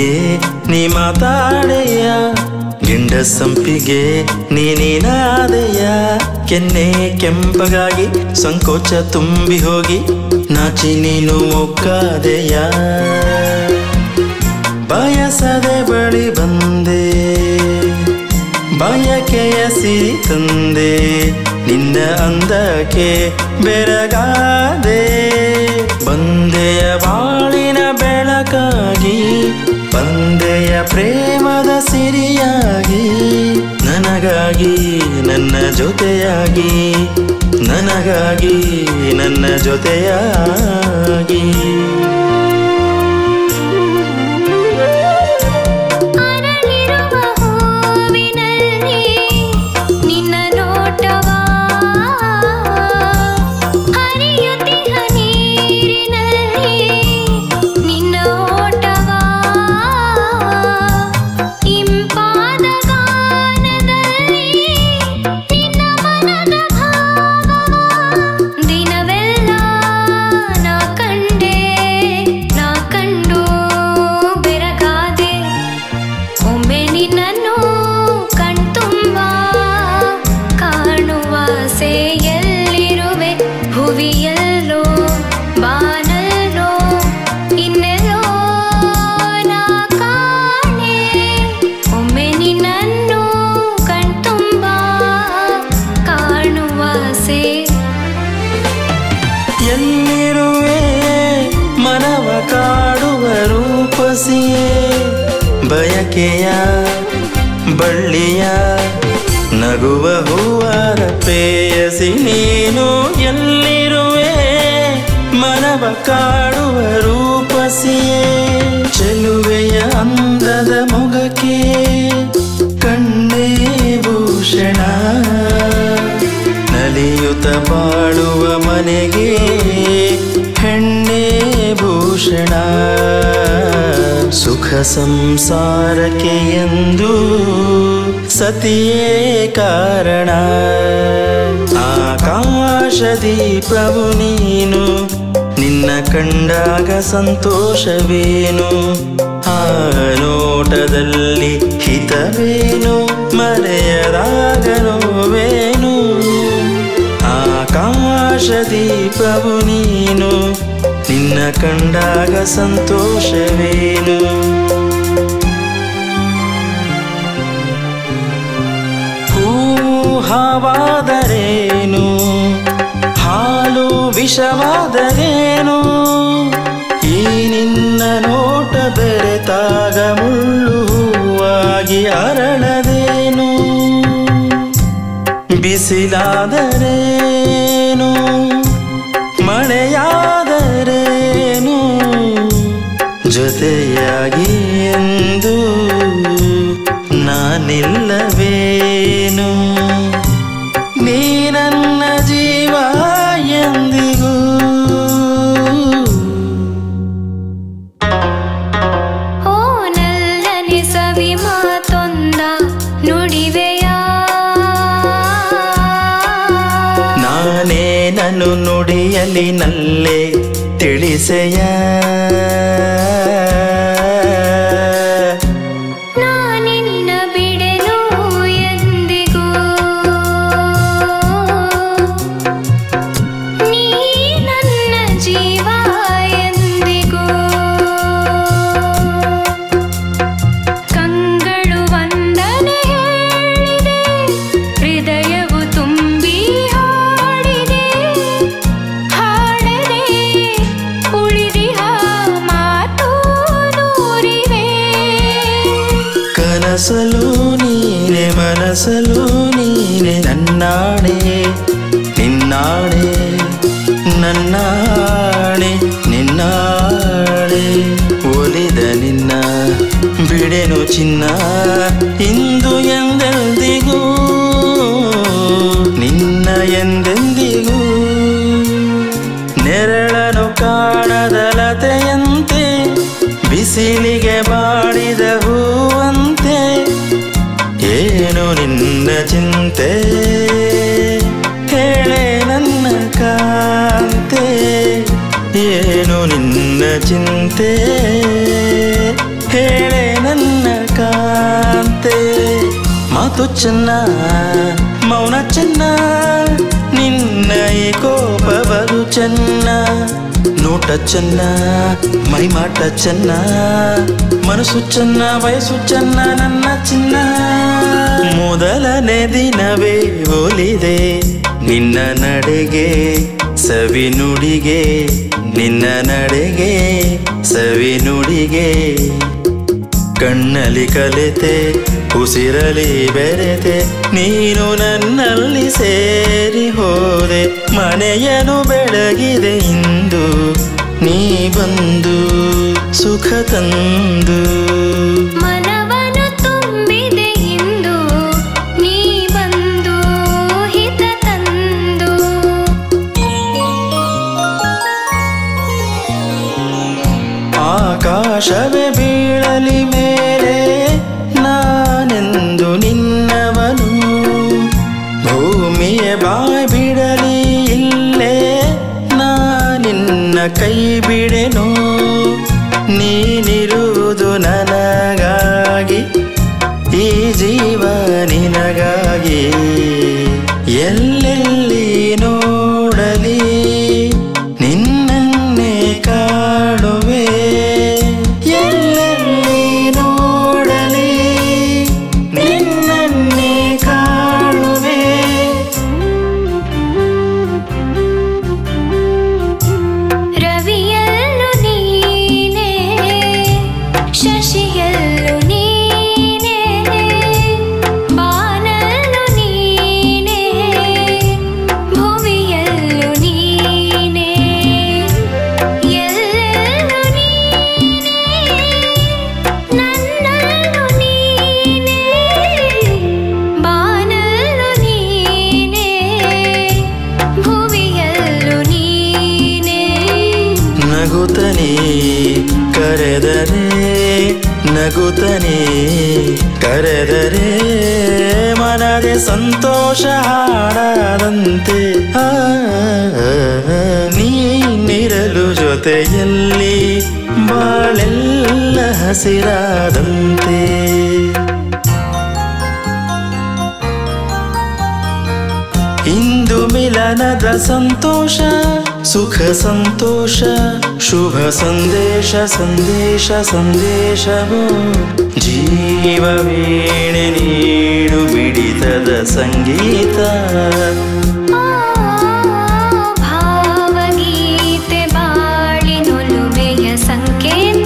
ಸಂಪಿಗೆ ನೀ ಮಾತಾಡೆಯ ಗಿಂಡ ಸಂಪಿಗೆ ನೀನೇನಾದೆಯ ಕೆನ್ನೆ ಕೆಂಪಗಾಗಿ ಸಂಕೋಚ ತುಂಬಿ ಹೋಗಿ ನಾಚಿ ನೀನು ಮೊಕ್ಕಾದೆಯ ಬಯಸದೆ ಬಳಿ ಬಂದೆ ಬಯಕೆಯ ಸಿರಿ ತಂದೆ ನಿನ್ನ ಅಂದಕ್ಕೆ ಬೆರಗಾದೆ ಬಂದೆಯ ಬಾಳಿನ ಬೆಳಕಾಗಿ ಬಂದೆಯ ಪ್ರೇಮದ ಸಿರಿಯಾಗಿ ನನಗಾಗಿ ನನ್ನ ಜೊತೆಯಾಗಿ ನನಗಾಗಿ ನನ್ನ ಜೊತೆಯಾಗಿ ಅರಳಿರುವ ಹೂವಿನಲ್ಲಿ ನಿನ್ನ ನೋಟವ ಹರಿಯುತ್ತಿಹ ನೀರಿನಲ್ಲಿ ನಿನ್ನ ಓಟವ ಇಂಪಾದ ಗಾನದಲ್ಲಿ ನಿನ್ನ ಮನದ ಭಾವವ ದಿನವೆಲ್ಲ ನಾ ಕಂಡೆ ನಾ ಕಂಡು ಬೆರಗಾದೆ ಒಮ್ಮೆ ನಿನ್ನನ್ನು ಕಣ್ತುಂಬ ಕಾಣುವ ಎಲ್ಲಿರುವೆ ಭುವಿಯಲ್ಲೋ ಬಾನಲ್ಲೋ ಇನ್ನೆಲ್ಲೋ ನಾ ಕಾಣೆ ಒಮ್ಮೆ ನಿನ್ನನ್ನು ಕಣ್ತುಂಬ ಕಾಣುವ ಎಲ್ಲಿರುವೆ ಮನವ ಕಾಡುವ ರೂಪಸಿಯೇ ಬಯಕೆಯ ಬಳ್ಳಿಯ ನಗುವ ಹೂವಾರ ಪ್ರೇಯಸಿ ನೀನು ಎಲ್ಲಿರುವೆ ಮನವ ಕಾಡುವ ರೂಪಸಿಯೇ ಚೆಲುವೆಯ ಅಂದದ ಮೊಗಕ್ಕೆ ಕಣ್ಣೇ ಭೂಷಣ ನಲಿಯುತ ಬಾಳುವ ಮನೆಗೆ ಹೆಣ್ಣೆ ಭೂಷಣ ಸುಖ ಸಂಸಾರಕ್ಕೆ ಎಂದು ಸತಿಯೇ ಕಾರಣ ಆಕಾಶ ದೀಪವು ನೀನು ನಿನ್ನ ಕಂಡಾಗ ಸಂತೋಷವೇನು ಆ ನೋಟದಲ್ಲಿ ಹಿತವೇನು ಮರೆಯದಾಗ ನೋವೇನು ಆಕಾಶ ದೀಪವು ನೀನು ನಿನ್ನ ಕಂಡಾಗ ಸಂತೋಷವೇನು ಹೂ ಹಾವಾದರೇನು ಹಾಲು ವಿಷವಾದರೇನು ಈ ನಿನ್ನ ನೋಟ ಬೆರೆತಾಗ ಮುಳ್ಳು ಹೂವಾಗಿ ಅರಳದೇನು ಬಿಸಿಲಾದರೇನು ಮಳೆಯಾದರೇನು ಜೊತೆಯಾಗಿ ಎಂದು ನಾನಿಲ್ಲವೇನು ನೀ ನನ್ನ ಜೀವ ಎಂದಿಗೂ ಓ ನಲ್ಲನೆ ಸವಿ ಮಾತೊಂದ ನುಡಿವೆಯ ನಾನೇ ನಾನು ನುಡಿಯಲಿ ನಲ್ಲೆ ತಿಳಿಸೆಯ ನಾನಿನ್ನ ಬಿಡೆನು ಎಂದಿಗೂ ನೀ ನನ್ನ ಜೀವ ಎಂದಿಗೂ ಕಂಗಳು ವಂದನೆ ಹೇಳಿದೆ ಹೃದಯವು ತುಂಬಿ ಹಾಡಿದೆ ಹಾಡದೆ ಉಳಿದಿಹ ಮಾತು ನೂರಿವೆ ಕನಸಲು ನೀನೆ ಮನಸಲು ನೀನೆ ನನ್ನಾಣೆ ನಿನ್ನಾಣೆ ನನ್ನಾಣೆ ನಿನ್ನಾಣೆ ಒಲಿದ ನಿನ್ನ ಬಿಡೆನು ಚಿನ್ನ ಇಂದು ಎಂದೆಂದಿಗೂ ನಿನ್ನ ಎಂದೆಂದಿಗೂ ನೆರಳನು ಕಾಣದ ಲತೆಯಂತೆ ಬಿಸಿಲಿಗೆ ಬಾಡಿದ ಹೂವಂತೆ ಏನು ನಿನ್ನ ಚಿಂತೆ ಹೇಳೆ ನನ್ನ ಕಾಂತೆ ಏನು ನಿನ್ನ ಚಿಂತೆ ಹೇಳೆ ನನ್ನ ಕಾಂತೆ ಮಾತು ಚೆನ್ನ ಮೌನ ಚೆನ್ನ ನಿನ್ನ ಈ ಕೋಪವರು ಚೆನ್ನ ನೋಟ ಚೆನ್ನ ಮೈಮಾಟ ಚೆನ್ನ ಮನಸ್ಸು ಚೆನ್ನ ವಯಸ್ಸು ಚೆನ್ನ ನನ್ನ ಚಿನ್ನ ಮೊದಲನೇ ದಿನವೇ ಒಲಿದೆ ನಿನ್ನ ನಡೆಗೆ ಸವಿ ನುಡಿಗೆ ನಿನ್ನ ನಡೆಗೆ ಸವಿ ನುಡಿಗೆ ಕಣ್ಣಲ್ಲಿ ಕಲಿತೆ ಉಸಿರಲಿ ಬೆರೆತೆ ನೀನು ನನ್ನಲ್ಲಿ ಸೇರಿ ಹೋದೆ ಮನೆಯನು ಬೆಳಗಿದೆ ಇಂದು ನೀ ಬಂದು ಸುಖ ತಂದು ಮನವನು ತುಂಬಿದೆ ಇಂದು ನೀ ಬಂದು ಹಿತ ತಂದು ಆಕಾಶವೇ ಬೀಳಲಿ ಮೇಲೆ ನಾನೆಂದು ನಿನ್ನವನು ಭೂಮಿಯ ಬಾಯ್ ಬಿಡಲಿ ಇಲ್ಲೇ ನಾನಿನ್ನ ಕೈ ಬಿಡೆನು ನೀನಿರುವುದು ನನಗಾಗಿ ಈ ಜೀವ ನಿನಗಾಗಿ ಎಲ್ಲೆಲ್ಲಿ ನೋಡಲಿ ನಿನ್ನನ್ನೇ ಕಾಣುವೆ ಎಲ್ಲೆಲ್ಲಿ ನೋಡಲಿ ನಿನ್ನನ್ನೇ ಕಾಣುವೆ ರವಿಯಲ್ಲು ನೀನೇ ಶಶಿಯಲ್ಲು ನೀನೇ ಬಾನಲ್ಲು ನೀನೇ ಭುವಿಯಲ್ಲು ನೀನೇ ಎಲ್ಲೆಲ್ಲು ನೀನೇ ನನ್ನಲ್ಲು ನೀನೇ ಬಾನಲ್ಲು ನೀನೇ ಭುವಿಯಲ್ಲು ನೀನೇ ನಗುತ್ತನೇ ಕರೆದರೆ ನಗುತ್ತನೇ ಕರೆದರೆ ಮನದೆ ಸಂತೋಷ ಹಾಡದಂತೆ ಆ, ನೀನಿರಲು ಜೊತೆಯಲ್ಲಿ ಬಾಳೆಲ್ಲ ಹಸಿರಾದಂತೆ ಇಂದು ಮಿಲನದ ಸಂತೋಷ ಸುಖ ಸಂತೋಷ ಶುಭ ಸಂದೇಶ ಸಂದೇಶ ಸಂದೇಶವು ಜೀವ ವೀಣೆ ನೀಡು ಬಿಡಿತದ ಸಂಗೀತ ಆ ಭಾವಗೀತೆ ಬಾಳಿನೊಲುಮೆಯ ಸಂಕೇತ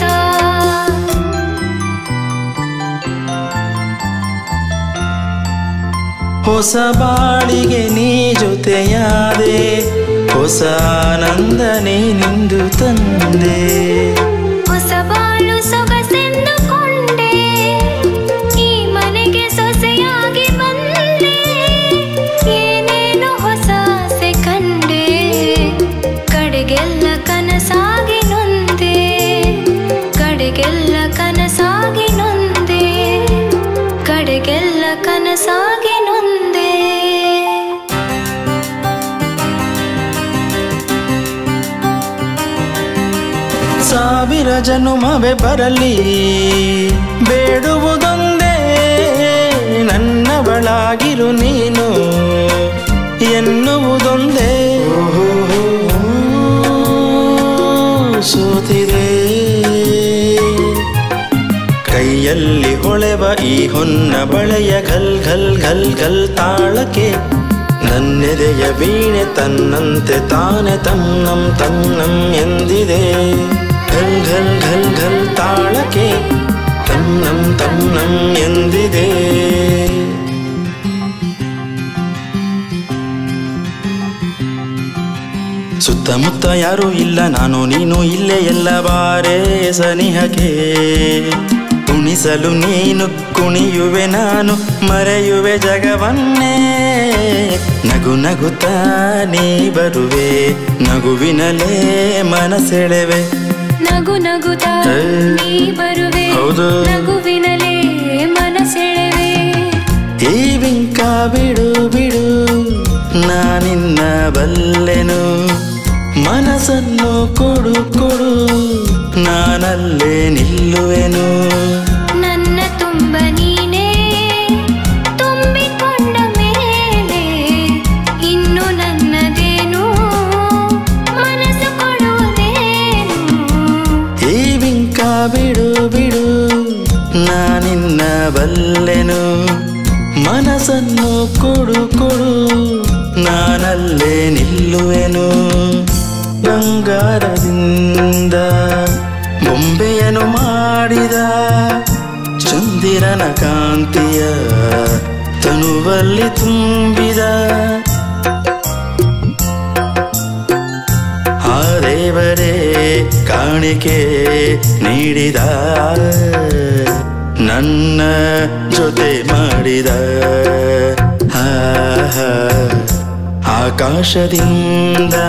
ಹೊಸ ಬಾಳಿಗೆ ನೀ ಜೊತೆಯಾದೆ ಹೊಸ ಆನಂದ ನೀನಿಂದು ತಂದೆ ಹೊಸ ಬಾಳು ಸೊಗಸೆಂದುಕೊಂಡೆ ಈ ಮನೆಗೆ ಸೊಸೆಯಾಗಿ ಬಂದೆ ಏನೇನು ಹೊಸ ಆಸೆ ಕಂಡೆ ಕಡೆಗೆಲ್ಲ ಕನಸಾಗಿ ನೊಂದೆ ಕಡೆಗೆಲ್ಲ ಕನಸಾಗಿ ನೊಂದೆ ಕಡೆಗೆಲ್ಲ ಕನಸಾಗಿ ನೊಂದೆ ಸಾವಿರ ಜನುಮವೇ ಬರಲಿ ಬೇಡುವುದೊಂದೇ ನನ್ನವಳಾಗಿರು ನೀನು ಎನ್ನುವುದೊಂದೇ ಓಹೋ, ಸೋತಿದೆ ಕೈಯಲ್ಲಿ ಹೊಳೆವ ಈ ಹೊನ್ನ ಬಳೆಯ ಘಲ್ ಘಲ್ ಘಲ್ ಘಲ್ ತಾಳಕ್ಕೆ ನನ್ನೆದೆಯ ವೀಣೆ ತನ್ನಂತೆ ತಾನೆ ತನ್ನಂ ತನ್ನಂ ಎಂದಿದೆ ಘಲ್ ಘಲ್ ಘಲ್ ಘಲ್ ತಾಳಕ್ಕೆ ತನ್ನಂ ತನ್ನಂ ಎಂದಿದೆ ಸುತ್ತಮುತ್ತ ಯಾರೂ ಇಲ್ಲ ನಾನು ನೀನು ಇಲ್ಲೇ ಎಲ್ಲ ಬಾರೇ ಸನಿಹಕ್ಕೆ ಕುಣಿಸಲು ನೀನು ಕುಣಿಯುವೆ ನಾನು ಮರೆಯುವೆ ಜಗವನ್ನೇ ನಗು ನಗುತ್ತಾ ನೀ ಬರುವೆ ನಗುವಿನಲೇ ಮನಸೆಳೆವೆ ನಗು ನಗುತ್ತಾ ಏ, ನೀ ಬರುವೆ ಹೌದು. ನಗುವಿನಲೇ ಮನಸೆಳೆವೆ ಈ ಬಿಂಕ ಬಿಡು ಬಿಡು ನಾನಿನ್ನ ಬಲ್ಲೆನು ಮನಸ್ಸನ್ನು ಕೊಡು ಕೊಡು ನಾನಲ್ಲೇ ನಿಲ್ಲುವೆನು ನನ್ನ ತುಂಬ ನೀನೇ ತುಂಬಿಕೊಂಡ ಮೇಲೆ ಇನ್ನು ನನ್ನದೇನು ಮನಸ್ಸು ಕೊಡುವುದೇನು ಈ ಬಿಂಕ ಬಿಡು ಬಿಡು ನಾನಿನ್ನ ಬಲ್ಲೆನು ಮನಸ್ಸನ್ನು ಕೊಡು ಕೊಡು ನಾನಲ್ಲೇ ನಿಲ್ಲುವೆನು ಬಂಗಾರದಿಂದ ಬೊಂಬೆಯನ್ನು ಮಾಡಿದ ಚಂದಿರನ ಕಾಂತಿಯ ತನುವಲ್ಲಿ ತುಂಬಿದ ಆ ದೇವರೇ ಕಾಣಿಕೆ ನೀಡಿದ ನನ್ನ ಜೊತೆ ಮಾಡಿದ ಆಹಾ, ಆಕಾಶದಿಂದ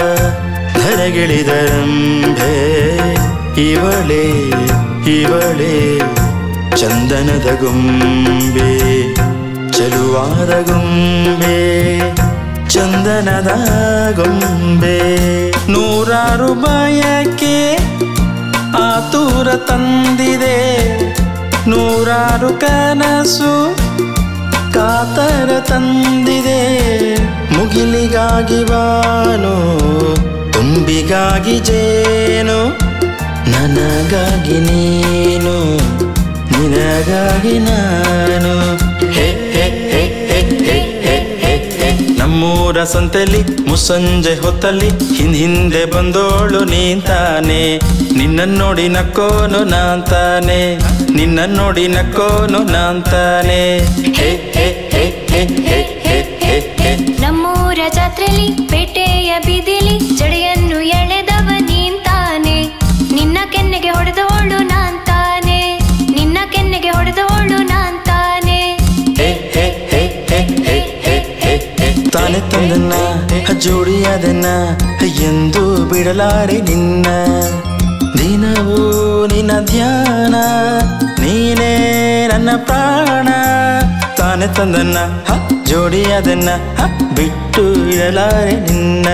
ಧರೆಗಿಳಿದರಂಭೆ ಇವಳೇ ಇವಳೇ ಚಂದನದ ಗೊಂಬೆ ಚೆಲುವಾದ ಗೊಂಬೆ ಚಂದನದ ಗೊಂಬೆ ನೂರಾರು ಬಯಕೆ ಆತುರ ತಂದಿದೆ ನೂರಾರು ಕನಸು ಕಾತರ ತಂದಿದೆ ಮುಗಿಲಿಗಾಗಿ ಬಾನು ತುಂಬಿಗಾಗಿ ಜೇನು ನನಗಾಗಿ ನೀನು ನಿನಗಾಗಿ ನಾನು ಹೇ ಹೇ ಹೇ ಹೇ ಹೇ ಹೇ ಹೇ ಹೇ. ನಮ್ಮೂರ ಸಂತೆಲಿ ಮುಸ್ಸಂಜೆ ಹೊತ್ತಲ್ಲಿ ಹಿಂದ್ ಹಿಂದೆ ಬಂದೋಳು ನೀಂತಾನೆ ನಿನ್ನ ನೋಡಿ ನಕ್ಕೋನು ನಾಂತಾನೆ ನಿನ್ನ ನೋಡಿ ನಕ್ಕೋನು ನಾಂತಾನೆ ಹೇ ಹೇ ಹೇ ಹೇ ಹೇ ಹೇ ಹೇ ಹೇ ನಮ್ಮೂರ ಜಾತ್ರೆಲಿ ಪೇಟೆಯ ಬೀದಿಲಿ ಜಡೆಯನ್ನು ಎಳೆದವ ನೀಂತಾನೆ ನಿನ್ನ ಕೆನ್ನೆಗೆ ಹೊಡೆದವಳು ನಾಂತಾನೆ ನಿನ್ನ ಕೆನ್ನೆಗೆ ಹೊಡೆದವಳು ನಾಂತಾನೆ ಹೇ ಹೇ ಹೇ ಹೇ ಹೇ ಹೇ ಹೇ ಹೇ. ತಾನೆ ತಂದನ್ನ ಜೋಡಿಯಾದನ್ನ ಎಂದು ಬಿಡಲಾರೆ ನಿನ್ನ ದಿನವೂ ನಿನ್ನ ಧ್ಯಾನ ನೀನೇ ನನ್ನ ಪ್ರಾಣ ತಾನೆ ತಂದನ್ನ ಹ, ಜೋಡಿಯಾದನ್ನ ಹ, ಬಿಟ್ಟು ಇಡಲಾರೆ ನಿನ್ನ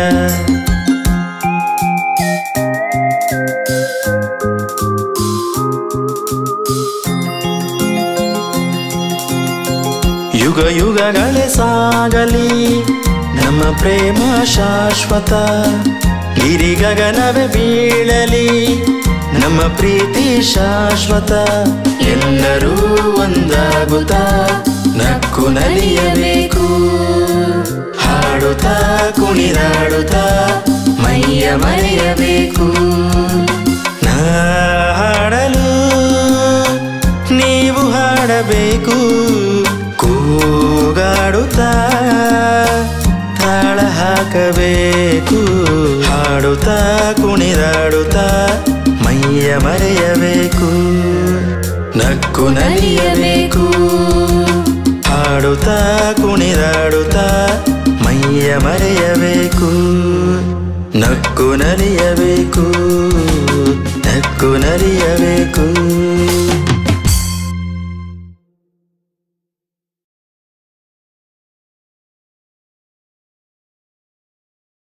ಯುಗ ಯುಗಗಳೇ ಸಾಗಲಿ ನಮ್ಮ ಪ್ರೇಮ ಶಾಶ್ವತ ಗಿರಿ ಗಗನವೇ ಬೀಳಲಿ ನಮ್ಮ ಪ್ರೀತಿ ಶಾಶ್ವತ ಎಲ್ಲರೂ ಒಂದಾಗುತ್ತಾ ನಕ್ಕು ನಲಿಯಬೇಕು ಹಾಡುತ್ತಾ ಕುಣಿದಾಡುತ್ತಾ ಮೈಯ ಮರೆಯಬೇಕು ನಾ ಹಾಡಲು ನೀವು ಹಾಡಬೇಕು ಕೂಗಾಡುತ್ತಾ ತಾಳ ಹಾಕಬೇಕು ಹಾಡುತ್ತಾ ಕುಣಿದಾಡುತ್ತಾ ಮೈಯ ಮರೆಯಬೇಕು ನಕ್ಕು ನಲಿಯಬೇಕು ಹಾಡುತ್ತಾ ಕುಣಿದಾಡುತ್ತಾ ಮೈಯ ಮರೆಯಬೇಕು ನಕ್ಕು ನಲಿಯಬೇಕು ನಕ್ಕು ನಲಿಯಬೇಕು